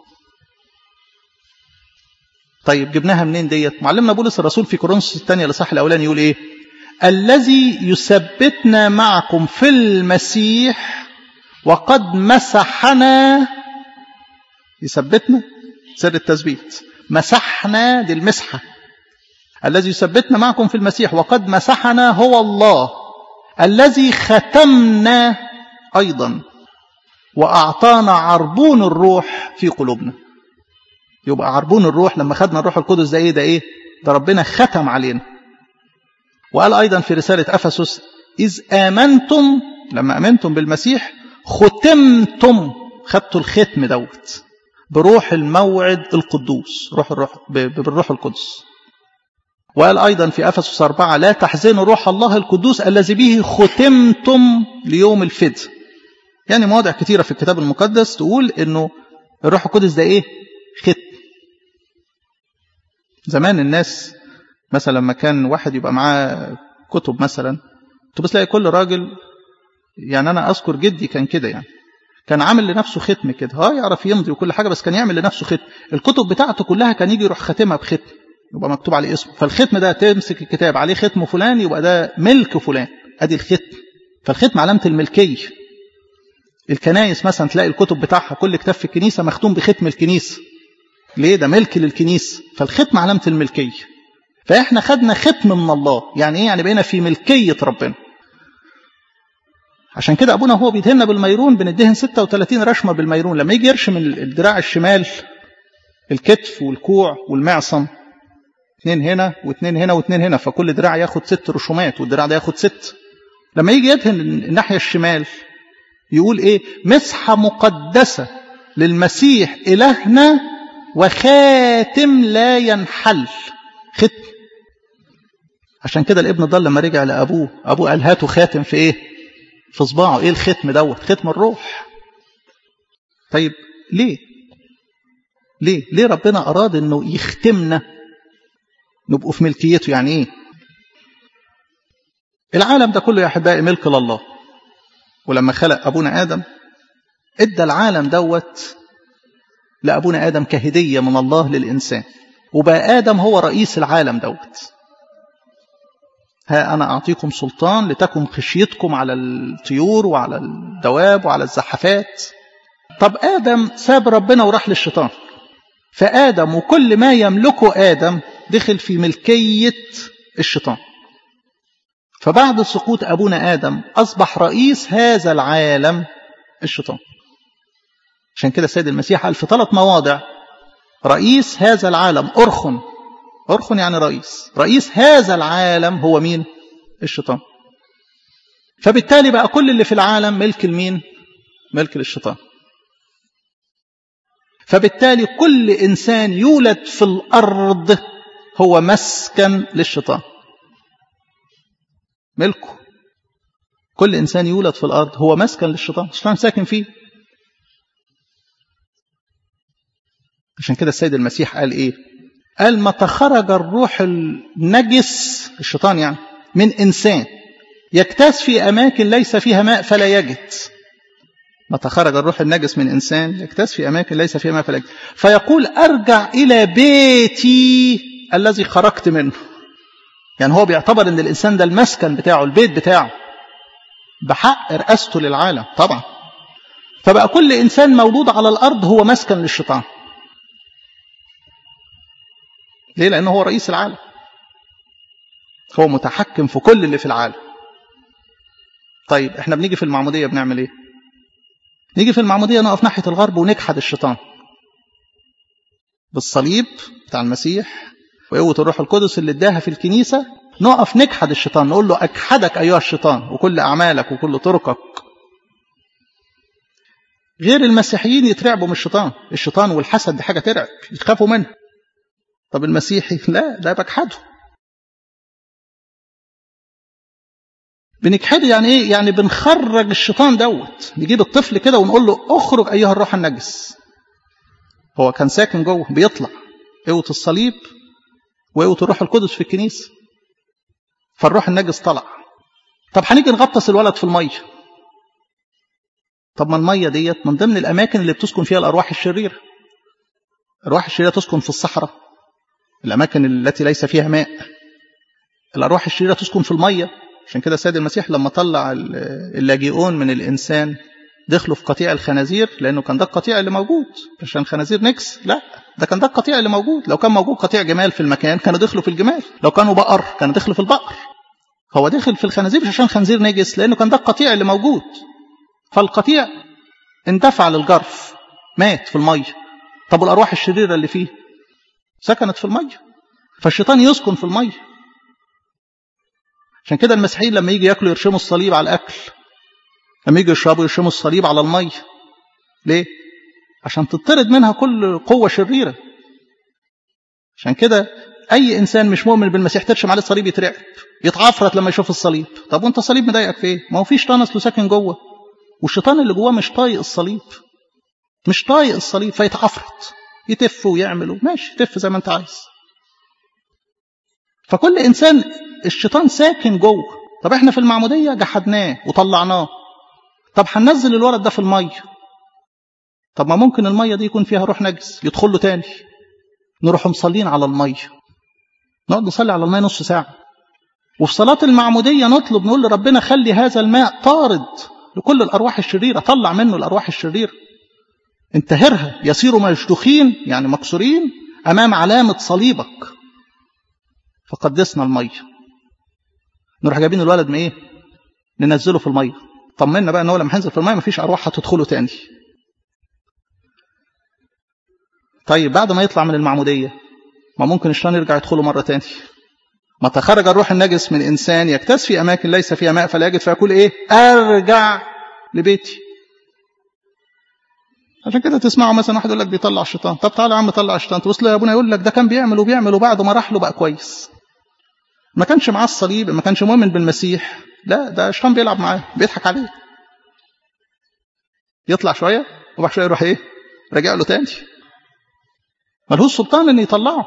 A: طيب جبناها منين ديت معلمنا بولس الرسول في كورنثوس الثانية لصح الأولاني يقول ايه الذي يثبتنا معكم في المسيح وقد مسحنا يثبتنا سر التثبيت مسحنا دي المسحة الذي يثبتنا معكم في المسيح وقد مسحنا هو الله الذي ختمنا أيضا وأعطانا عربون الروح في قلوبنا يبقى عربون الروح لما خدنا الروح القدس ده ايه ده ايه ده ربنا ختم علينا وقال أيضا في رسالة أفسس إذ آمنتم لما آمنتم بالمسيح ختمتم خدتوا الختم دوت بروح الموعد القدوس روح الروح بالروح القدس وقال أيضا في أفسس أربعة لا تحزنوا روح الله القدوس الذي به ختمتم ليوم الفدء يعني مواضع كثيرة في الكتاب المقدس تقول أنه الروح القدس ده إيه ختم زمان الناس مثلا لما كان واحد يبقى معاه كتب مثلا تبص تلاقي كل راجل يعني انا اذكر جدي كان كده يعني كان عامل لنفسه ختم كده اه يعرف يمضي وكل حاجه بس كان يعمل لنفسه ختم الكتب بتاعته كلها كان يجي يروح خاتمها بختم يبقى مكتوب عليه اسمه فالختم ده تمسك الكتاب عليه ختم فلان يبقى ده ملك فلان ادي الختم فالختم علامه الملكيه الكنايس مثلا تلاقي الكتب بتاعها كل كتاب في الكنيسه مختوم بختم الكنيسه ليه ده ملك للكنيسه فالختم علامه الملكيه فاحنا خدنا ختم من الله يعني ايه يعني بقينا في ملكيه ربنا عشان كده ابونا هو بيدهنا بالميرون بندهن 36 رشمه بالميرون لما يجي يرشم الدراع الشمال الكتف والكوع والمعصم اثنين هنا واثنين هنا واثنين هنا فكل دراع ياخد ست رشومات والدراع ده ياخد ست لما يجي يدهن الناحيه الشمال يقول ايه مسحه مقدسه للمسيح إلهنا وخاتم لا ينحل ختم عشان كده الابن ضل لما رجع لأبوه أبوه قال هاتوا خاتم في إيه في صباعه إيه الختم دوت ختم الروح طيب ليه ليه ليه ربنا أراد أنه يختمنا نبقوا في ملكيته يعني إيه العالم ده كله يا أحبائي ملك لله ولما خلق أبونا آدم ادى العالم دوت لأبونا آدم كهدية من الله للإنسان وبقى آدم هو رئيس العالم دوت ها أنا أعطيكم سلطان لتكن خشيتكم على الطيور وعلى الدواب وعلى الزحفات طب آدم ساب ربنا وراح للشيطان فآدم وكل ما يملكه آدم دخل في ملكية الشيطان فبعد سقوط أبونا آدم أصبح رئيس هذا العالم الشيطان عشان كده السيد المسيح قال في ثلاث مواضع رئيس هذا العالم أرخن أرخن يعني رئيس رئيس هذا العالم هو مين الشيطان فبالتالي بقى كل اللي في العالم ملك المين ملك للشيطان فبالتالي كل إنسان يولد في الأرض هو مسكن للشيطان ملكه كل إنسان يولد في الأرض هو مسكن للشيطان الشيطان ساكن فيه عشان كده السيد المسيح قال إيه قال متى خرج الروح النجس الشيطان يعني من إنسان يكتاز في أماكن ليس فيها ماء فلا يجد متى خرج الروح النجس من إنسان يكتاز في أماكن ليس فيها ماء فلا يجد فيقول أرجع إلى بيتي الذي خرجت منه يعني هو بيعتبر ان الانسان ده المسكن بتاعه البيت بتاعه بحق رئاسته للعالم طبعا فبقى كل انسان مولود على الارض هو مسكن للشيطان ليه لانه هو رئيس العالم هو متحكم في كل اللي في العالم طيب احنا بنيجي في المعموديه بنعمل ايه نيجي في المعموديه نقف ناحيه الغرب ونجحد الشيطان بالصليب بتاع المسيح وقوة الروح القدس اللي اداها في الكنيسة نقف نجحد الشيطان نقول له أجحدك أيها الشيطان وكل أعمالك وكل طرقك غير المسيحيين يترعبوا من الشيطان الشيطان والحسد دي حاجة ترعب يخافوا منها طب المسيحي لا ده بجحده بنجحده يعني ايه يعني بنخرج الشيطان دوت نجيب الطفل كده ونقول له اخرج ايها الروح النجس هو كان ساكن جوه بيطلع قوة الصليب وقوة الروح القدس في الكنيسة فالروح النجس طلع طب هنيجي نغطس الولد في المية طب ما المية ديت من ضمن الأماكن اللي بتسكن فيها الأرواح الشريرة الأرواح الشريرة تسكن في الصحراء الأماكن التي ليس فيها ماء الأرواح الشريرة تسكن في المية عشان كده السيد المسيح لما طلع اللاجئون من الإنسان دخلوا في قطيع الخنازير لأنه كان ده القطيع اللي موجود عشان الخنازير نكس لا ده كان ده القطيع اللي موجود لو كان موجود قطيع جمال في المكان كانوا دخلوا في الجمال لو كانوا بقر كانوا دخلوا في البقر هو دخل في الخنازير مش عشان خنزير نجس لأنه كان ده القطيع اللي موجود فالقطيع اندفع للجرف مات في المية طب والأرواح الشريرة اللي فيه سكنت في المية فالشيطان يسكن في المية عشان كده المسيحيين لما يجي ياكلوا يرشموا الصليب على الأكل لما يجي يشربوا يرشموا الصليب على المية ليه؟ عشان تطرد منها كل قوة شريرة عشان كده أي إنسان مش مؤمن بالمسيح ترشم عليه الصليب يترعب يتعفرت لما يشوف الصليب طب وانت الصليب مضايقك في ايه؟ ما هو في شيطان اصله ساكن جوه والشيطان اللي جواه مش طايق الصليب مش طايق الصليب فيتعفرت يتف ويعمل ماشي تف زي ما انت عايز فكل إنسان الشيطان ساكن جوه طب احنا في المعمودية جحدناه وطلعناه طب هننزل الولد ده في المية طب ما ممكن المية دي يكون فيها روح نجس يدخل له تاني نروح مصلين على المية نقعد نصلي على المية نص ساعة وفي صلاة المعمودية نطلب نقول لربنا خلي هذا الماء طارد لكل الأرواح الشريرة طلع منه الأرواح الشريرة انتهرها يصيروا مشدوخين يعني مكسورين أمام علامة صليبك فقدسنا المية نروح جايبين الولد من ايه ننزله في المية طمنا بقى ان هو لما هينزل في المية مفيش أرواح هتدخله تاني طيب بعد ما يطلع من المعمودية ما ممكن الشيطان يرجع يدخله مرة تاني ما تخرج الروح النجس من إنسان يكتس في أماكن ليس فيها ماء فلا يجد فيقول إيه أرجع لبيتي عشان كده تسمعوا مثلا واحد يقول لك بيطلع الشيطان طب تعالى يا عم طلع الشيطان تبص له يا ابونا يقول لك ده كان بيعمل وبيعمل وبعد ما راح له بقى كويس ما كانش معاه الصليب ما كانش مؤمن بالمسيح لا ده الشيطان بيلعب معاه بيضحك عليه يطلع شويه وبعد شويه يروح ايه راجع له تاني ملهوش سلطان ان يطلعه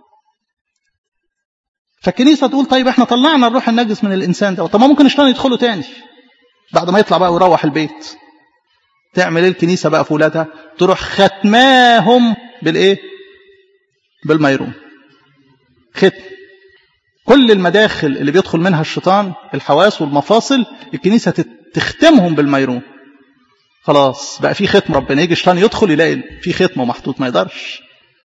A: فالكنيسه تقول طيب احنا طلعنا الروح النجس من الانسان ده طب ما ممكن الشيطان يدخله تاني بعد ما يطلع بقى ويروح البيت تعمل ايه الكنيسه بقى في ولادها تروح ختماهم بالايه بالميرون ختم كل المداخل اللي بيدخل منها الشيطان الحواس والمفاصل الكنيسه تختمهم بالميرون خلاص بقى في ختم ربنا يجي الشيطان يدخل يلاقي في ختم محطوط ما يقدرش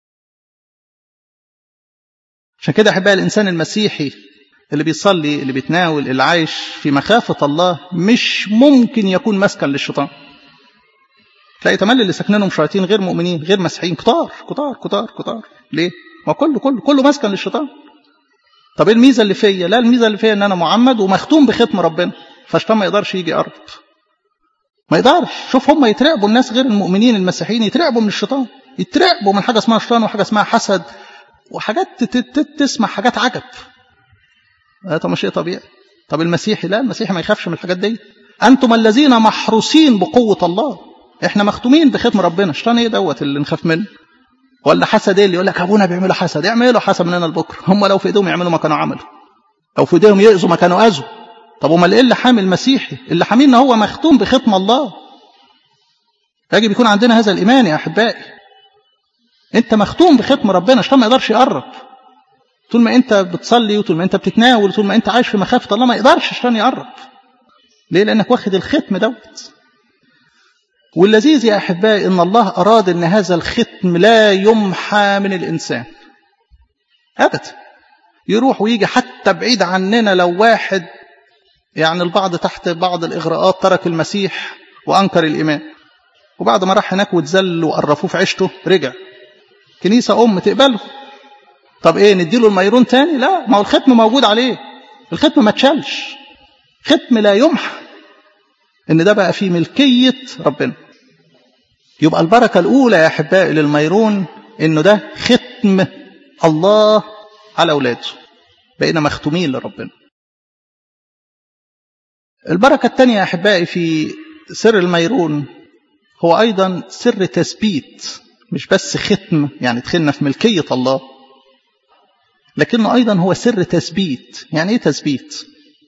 A: عشان كده احبائي الانسان المسيحي اللي بيصلي اللي بيتناول اللي عايش في مخافه الله مش ممكن يكون مسكن للشيطان تلاقي تملي اللي ساكنينهم شياطين غير مؤمنين غير مسيحيين كتار كتار كتار كتار ليه؟ ما كله كله كله مسكن للشيطان طب ايه الميزه اللي فيا؟ لا الميزه اللي فيا ان انا معمد ومختوم بختم ربنا فالشيطان ما يقدرش يجي يقرب ما يقدرش شوف هم يترعبوا الناس غير المؤمنين المسيحيين يترعبوا من الشيطان يترعبوا من حاجه اسمها شيطان وحاجه اسمها حسد وحاجات تسمع حاجات عجب طب مش شيء طبيعي طب المسيحي لا المسيحي ما يخافش من الحاجات دي انتم الذين محروسين بقوه الله احنا مختومين بختم ربنا الشيطان ايه دوت اللي نخاف منه ولا حسد ايه اللي يقول لك ابونا بيعملوا حسد يعملوا حسد مننا لبكره هم لو في ايديهم يعملوا ما كانوا عملوا لو في ايديهم يأذوا ما كانوا اذوا طب امال ايه اللي حامي المسيحي اللي حامينا هو مختوم بختم الله يجب يكون عندنا هذا الايمان يا احبائي انت مختوم بختم ربنا الشيطان ما يقدرش يقرب طول ما انت بتصلي وطول ما انت بتتناول وطول ما انت عايش في مخافه الله ما يقدرش الشيطان يقرب ليه لانك واخد الختم دوت واللذيذ يا احبائي ان الله اراد ان هذا الختم لا يمحى من الانسان ابدا يروح ويجي حتى بعيد عننا لو واحد يعني البعض تحت بعض الاغراءات ترك المسيح وانكر الايمان وبعد ما راح هناك واتذل وقرفوه في عيشته رجع كنيسه ام تقبله طب ايه نديله الميرون تاني لا ما هو الختم موجود عليه الختم ما اتشالش ختم لا يمحى ان ده بقى في ملكيه ربنا يبقى البركه الاولى يا احبائي للميرون انه ده ختم الله على اولاده بقينا مختومين لربنا البركه الثانيه يا احبائي في سر الميرون هو ايضا سر تثبيت مش بس ختم يعني دخلنا في ملكيه الله لكنه ايضا هو سر تثبيت يعني ايه تثبيت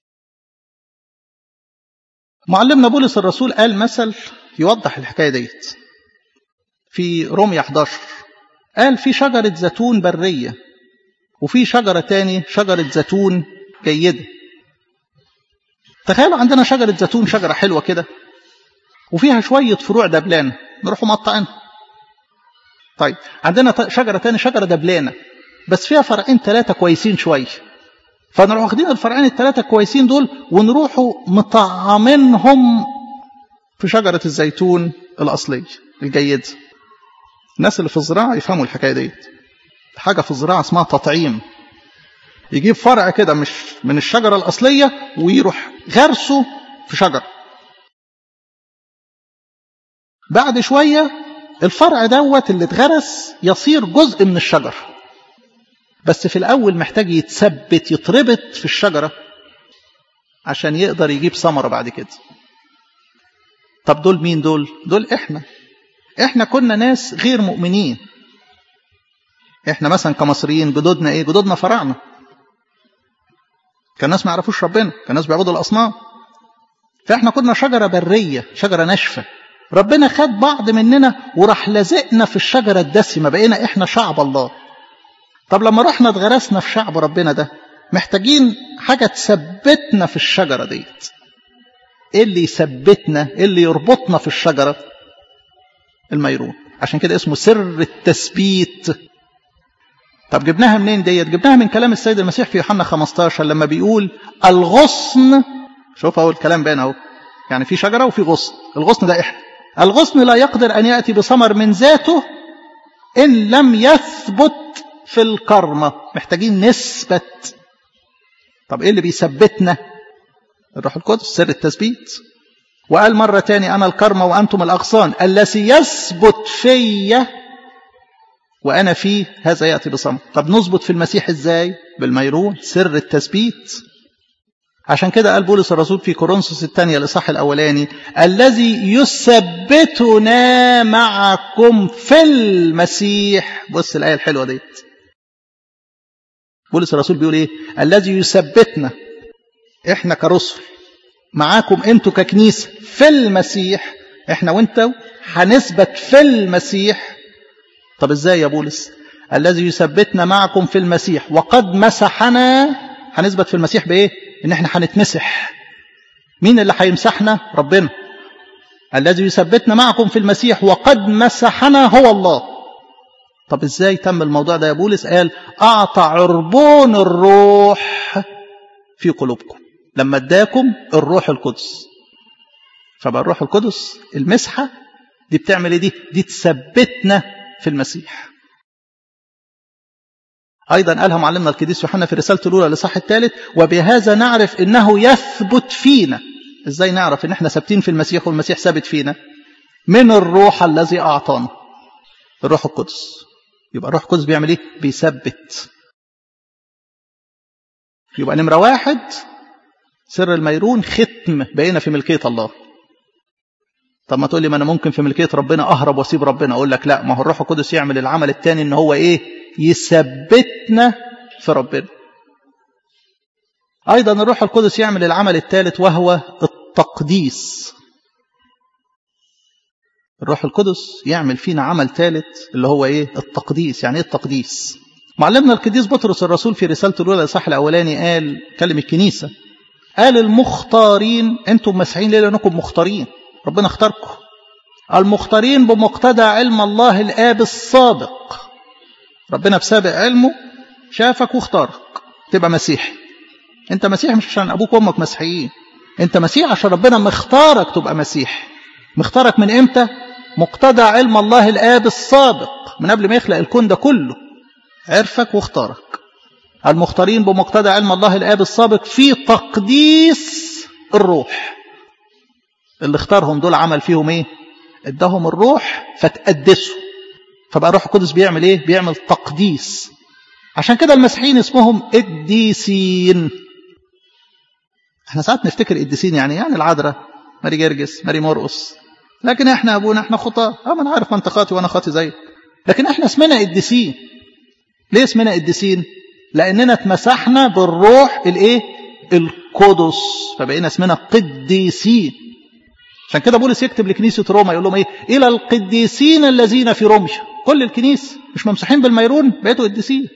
A: معلمنا بولس الرسول قال مثل يوضح الحكايه ديت في رومية 11 قال في شجرة زيتون برية وفي شجرة تاني شجرة زيتون جيدة تخيلوا عندنا شجرة زيتون شجرة حلوة كده وفيها شوية فروع دبلانة نروحوا مقطعينها طيب عندنا شجرة تاني شجرة دبلانة بس فيها فرعين ثلاثة كويسين شوية فنروح واخدين الفرعين الثلاثة كويسين دول ونروحوا مطعمينهم في شجرة الزيتون الأصلية الجيدة الناس اللي في الزراعة يفهموا الحكاية ديت حاجة في الزراعة اسمها تطعيم يجيب فرع كده مش من الشجرة الأصلية ويروح غرسه في شجرة بعد شوية الفرع دوت اللي اتغرس يصير جزء من الشجرة بس في الأول محتاج يتثبت يتربط في الشجرة عشان يقدر يجيب ثمرة بعد كده طب دول مين دول دول احنا احنا كنا ناس غير مؤمنين احنا مثلا كمصريين جدودنا ايه جدودنا فراعنه كان ناس ما يعرفوش ربنا كان ناس بيعبدوا الاصنام فاحنا كنا شجره بريه شجره ناشفه ربنا خد بعض مننا وراح لازقنا في الشجره الدسمه بقينا احنا شعب الله طب لما رحنا اتغرسنا في شعب ربنا ده محتاجين حاجه تثبتنا في الشجره ديت ايه اللي يثبتنا ايه اللي يربطنا في الشجره الميرون عشان كده اسمه سر التثبيت طب جبناها منين ديت جبناها من كلام السيد المسيح في يوحنا 15 لما بيقول الغصن شوف اهو الكلام باين اهو يعني في شجره وفي غصن الغصن ده احنا الغصن لا يقدر ان ياتي بثمر من ذاته ان لم يثبت في الكرمه محتاجين نثبت طب ايه اللي بيثبتنا الروح القدس سر التثبيت وقال مرة تاني أنا الكرمة وأنتم الأغصان الذي يثبت في وأنا فيه هذا يأتي بصمت طب نثبت في المسيح إزاي بالميرون سر التثبيت عشان كده قال بولس الرسول في كورنثوس الثانية الإصحاح الأولاني الذي يثبتنا معكم في المسيح بص الآية الحلوة ديت بولس الرسول بيقول إيه الذي يثبتنا إحنا كرسل معاكم أنتوا ككنيسة في المسيح إحنا وأنتوا هنثبت في المسيح طب إزاي يا بولس الذي يثبتنا معكم في المسيح وقد مسحنا هنثبت في المسيح بإيه ان احنا هنتمسح مين اللي هيمسحنا ربنا الذي يثبتنا معكم في المسيح وقد مسحنا هو الله طب ازاي تم الموضوع ده يا بولس قال اعطى عربون الروح في قلوبكم لما اداكم الروح القدس فبقى الروح القدس المسحه دي بتعمل ايه دي دي تثبتنا في المسيح أيضا قالها معلمنا القديس يوحنا في رسالته الأولى لصح الثالث وبهذا نعرف إنه يثبت فينا إزاي نعرف إن إحنا ثابتين في المسيح والمسيح ثابت فينا من الروح الذي أعطانا الروح القدس يبقى الروح القدس بيعمل إيه بيثبت يبقى نمرة واحد سر الميرون ختم بقينا في ملكية الله طب ما تقول لي ما أنا ممكن في ملكية ربنا أهرب وأسيب ربنا أقول لك لا ما هو الروح القدس يعمل العمل الثاني إن هو إيه يثبتنا في ربنا أيضا الروح القدس يعمل العمل الثالث وهو التقديس الروح القدس يعمل فينا عمل ثالث اللي هو ايه التقديس يعني ايه التقديس معلمنا القديس بطرس الرسول في رسالته الاولى الاصحاح الاولاني قال كلم الكنيسه قال المختارين انتم مسيحيين ليه لانكم مختارين ربنا اختاركم المختارين بمقتضى علم الله الاب السابق ربنا بسابق علمه شافك واختارك تبقى مسيحي انت مسيحي مش عشان ابوك وامك مسيحيين انت مسيحي عشان ربنا مختارك تبقى مسيحي مختارك من امتى مقتضى علم الله الاب السابق من قبل ما يخلق الكون ده كله عرفك واختارك المختارين بمقتضى علم الله الاب السابق في تقديس الروح اللي اختارهم دول عمل فيهم ايه اداهم الروح فتقدسوا فبقى الروح القدس بيعمل ايه بيعمل تقديس عشان كده المسيحيين اسمهم قديسين احنا ساعات نفتكر قديسين يعني يعني العذراء ماري جرجس ماري مرقس لكن احنا ابونا احنا خطاه اه ما انا عارف ما انت خاطي وانا خاطي زيك لكن احنا اسمنا قديسين ليه اسمنا قديسين لاننا اتمسحنا بالروح الايه القدس فبقينا اسمنا قديسين عشان كده بولس يكتب لكنيسه روما يقول لهم ايه الى القديسين الذين في روميا كل الكنيسه مش ممسوحين بالميرون بقيتوا قديسين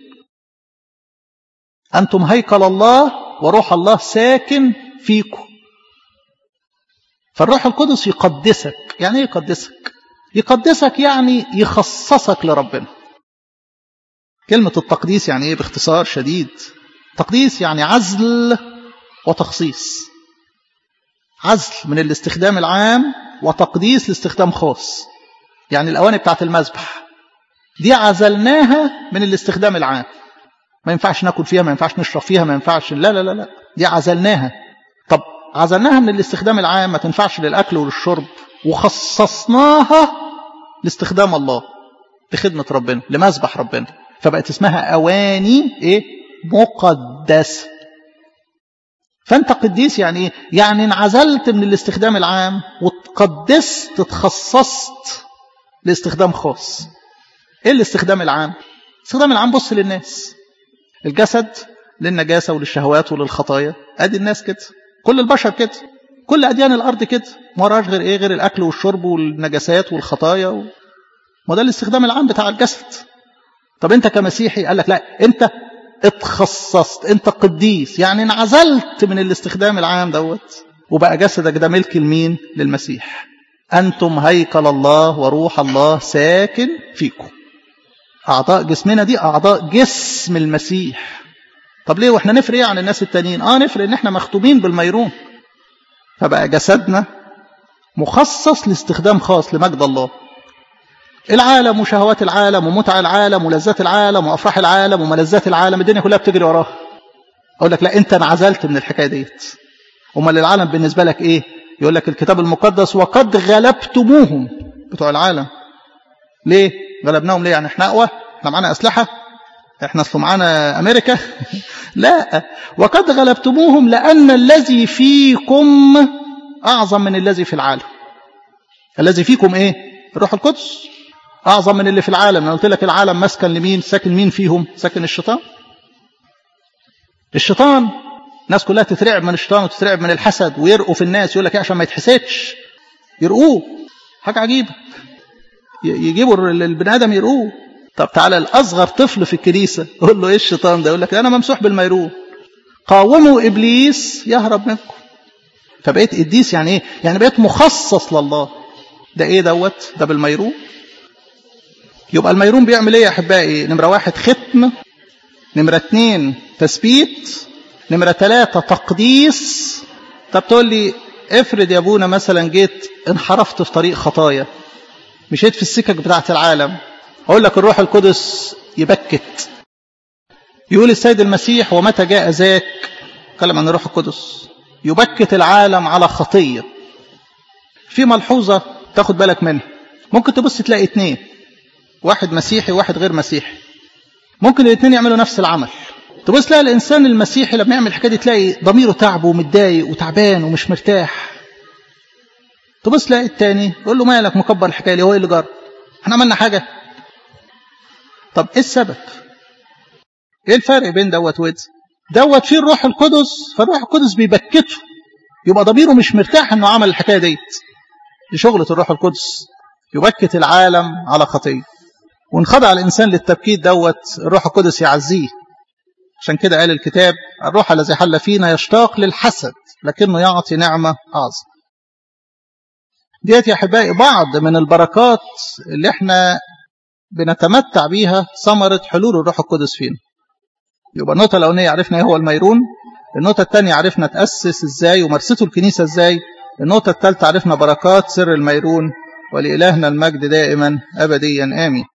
A: انتم هيكل الله وروح الله ساكن فيكم فالروح القدس يقدسك يعني ايه يقدسك يقدسك يعني يخصصك لربنا كلمة التقديس يعني ايه باختصار شديد تقديس يعني عزل وتخصيص عزل من الاستخدام العام وتقديس لاستخدام خاص يعني الأواني بتاعت المذبح دي عزلناها من الاستخدام العام ما ينفعش ناكل فيها ما ينفعش نشرب فيها ما ينفعش لا لا لا لا دي عزلناها طب عزلناها من الاستخدام العام ما تنفعش للأكل وللشرب وخصصناها لاستخدام الله لخدمة ربنا لمذبح ربنا فبقت اسمها أواني إيه مقدسة فأنت قديس يعني إيه؟ يعني انعزلت من الاستخدام العام وتقدست تخصصت لاستخدام خاص إيه الاستخدام العام؟ الاستخدام العام بص للناس الجسد للنجاسة وللشهوات وللخطايا أدي الناس كده كل البشر كده كل أديان الأرض كده ما وراش غير إيه غير الأكل والشرب والنجاسات والخطايا و... ما ده الاستخدام العام بتاع الجسد طب أنت كمسيحي قال لك لا أنت اتخصصت أنت قديس يعني انعزلت من الاستخدام العام دوت وبقى جسدك ده ملك المين للمسيح أنتم هيكل الله وروح الله ساكن فيكم أعضاء جسمنا دي أعضاء جسم المسيح طب ليه واحنا نفرق ايه عن الناس التانيين اه نفرق ان احنا مختومين بالميرون فبقى جسدنا مخصص لاستخدام خاص لمجد الله العالم وشهوات العالم ومتع العالم ولذات العالم وافراح العالم وملذات العالم الدنيا كلها بتجري وراها اقول لك لا انت انعزلت من الحكايه ديت امال العالم بالنسبه لك ايه يقول لك الكتاب المقدس وقد غلبتموهم بتوع العالم ليه غلبناهم ليه يعني احنا اقوى احنا معانا اسلحه احنا اصل معانا امريكا لا وقد غلبتموهم لان الذي فيكم اعظم من الذي في العالم الذي فيكم ايه الروح القدس اعظم من اللي في العالم انا قلت لك العالم مسكن لمين ساكن مين فيهم ساكن الشيطان الشيطان الناس كلها تترعب من الشيطان وتترعب من الحسد ويرقوا في الناس يقول لك ايه عشان ما يتحسدش يرقوه حاجه عجيبه يجيبوا البني ادم يرقوه طب تعالى الاصغر طفل في الكنيسه قول له ايه الشيطان ده يقول لك انا ممسوح بالميرون قاوموا ابليس يهرب منكم فبقيت قديس يعني ايه يعني بقيت مخصص لله ده ايه دوت ده بالميرون يبقى الميرون بيعمل ايه يا احبائي نمره واحد ختم نمره اتنين تثبيت نمره ثلاثة تقديس طب تقول لي افرض يا ابونا مثلا جيت انحرفت في طريق خطايا مشيت في السكك بتاعه العالم اقول لك الروح القدس يبكت يقول السيد المسيح ومتى جاء ذاك كلام عن الروح القدس يبكت العالم على خطيه في ملحوظه تاخد بالك منها ممكن تبص تلاقي اتنين واحد مسيحي وواحد غير مسيحي ممكن الاثنين يعملوا نفس العمل تبص تلاقي الانسان المسيحي لما يعمل الحكايه دي تلاقي ضميره تعبه ومتضايق وتعبان ومش مرتاح تبص تلاقي التاني يقول له مالك مكبر الحكايه ليه هو اللي جرى احنا عملنا حاجه طب ايه السبب ايه الفرق بين دوت ودي دوت فيه الروح القدس فالروح القدس بيبكته يبقى ضميره مش مرتاح انه عمل الحكايه ديت دي شغله الروح القدس يبكت العالم على خطيه وانخضع الانسان للتبكيت دوت الروح القدس يعزيه عشان كده قال الكتاب الروح الذي حل فينا يشتاق للحسد لكنه يعطي نعمه اعظم ديت يا احبائي بعض من البركات اللي احنا بنتمتع بيها ثمرة حلول الروح القدس فينا يبقى النقطة الأولانية عرفنا ايه هو الميرون النقطة الثانية عرفنا تأسس ازاي ومارسته الكنيسة ازاي النقطة الثالثة عرفنا بركات سر الميرون ولإلهنا المجد دائما أبديا آمين